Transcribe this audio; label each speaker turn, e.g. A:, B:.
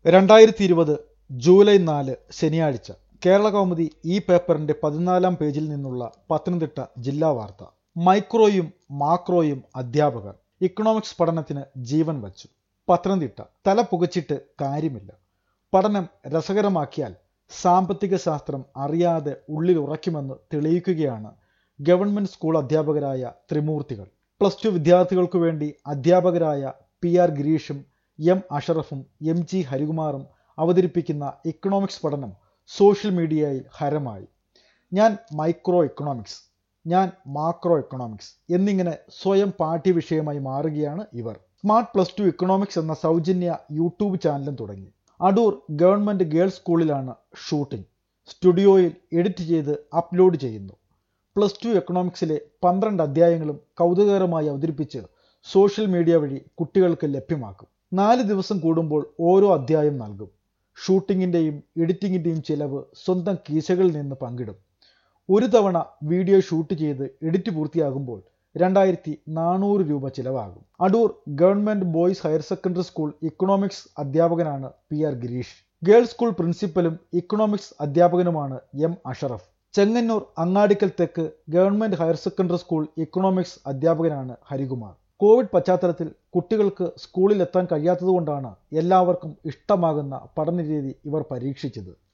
A: രണ്ടായിരത്തി ഇരുപത് ജൂലൈ നാല് ശനിയാഴ്ച കേരള കൗമുദി ഈ പേപ്പറിന്റെ പതിനാലാം പേജിൽ നിന്നുള്ള പത്തനംതിട്ട ജില്ലാ വാർത്ത മൈക്രോയും മാക്രോയും അധ്യാപകർ ഇക്കണോമിക്സ് പഠനത്തിന് ജീവൻ വച്ചു പത്തനംതിട്ട തല പുകച്ചിട്ട് കാര്യമില്ല പഠനം രസകരമാക്കിയാൽ സാമ്പത്തിക ശാസ്ത്രം അറിയാതെ ഉള്ളിൽ ഉറയ്ക്കുമെന്ന് തെളിയിക്കുകയാണ് ഗവൺമെന്റ് സ്കൂൾ അധ്യാപകരായ ത്രിമൂർത്തികൾ പ്ലസ് ടു വിദ്യാർത്ഥികൾക്കു വേണ്ടി അധ്യാപകരായ പി ആർ ഗിരീഷും എം അഷറഫും എം ജി ഹരികുമാറും അവതരിപ്പിക്കുന്ന ഇക്കണോമിക്സ് പഠനം സോഷ്യൽ മീഡിയയിൽ ഹരമായി ഞാൻ മൈക്രോ ഇക്കണോമിക്സ് ഞാൻ മാക്രോ ഇക്കണോമിക്സ് എന്നിങ്ങനെ സ്വയം പാഠ്യവിഷയമായി മാറുകയാണ് ഇവർ സ്മാർട്ട് പ്ലസ് ടു ഇക്കണോമിക്സ് എന്ന സൗജന്യ യൂട്യൂബ് ചാനലും തുടങ്ങി അടൂർ ഗവൺമെന്റ് ഗേൾസ് സ്കൂളിലാണ് ഷൂട്ടിംഗ് സ്റ്റുഡിയോയിൽ എഡിറ്റ് ചെയ്ത് അപ്ലോഡ് ചെയ്യുന്നു പ്ലസ് ടു എക്കണോമിക്സിലെ പന്ത്രണ്ട് അധ്യായങ്ങളും കൗതുകകരമായി അവതരിപ്പിച്ച് സോഷ്യൽ മീഡിയ വഴി കുട്ടികൾക്ക് ലഭ്യമാക്കും നാല് ദിവസം കൂടുമ്പോൾ ഓരോ അധ്യായം നൽകും ഷൂട്ടിങ്ങിൻ്റെയും എഡിറ്റിങ്ങിൻ്റെയും ചിലവ് സ്വന്തം കീശകളിൽ നിന്ന് പങ്കിടും ഒരു തവണ വീഡിയോ ഷൂട്ട് ചെയ്ത് എഡിറ്റ് പൂർത്തിയാകുമ്പോൾ രണ്ടായിരത്തി നാനൂറ് രൂപ ചിലവാകും Adoor government boys higher secondary school economics അധ്യാപകനാണ് P R Girish girls school പ്രിൻസിപ്പലും ഇക്കണോമിക്സ് അധ്യാപകനുമാണ് എം അഷറഫ് ചെങ്ങന്നൂർ അങ്ങാടിക്കൽ തെക്ക് government higher secondary school economics അധ്യാപകനാണ് ഹരികുമാർ കോവിഡ് പശ്ചാത്തലത്തിൽ കുട്ടികൾക്ക് സ്കൂളിൽ എത്താൻ കഴിയാത്തതുകൊണ്ടാണ് എല്ലാവർക്കും ഇഷ്ടമാകുന്ന പഠനരീതി ഇവർ പരീക്ഷിച്ചത്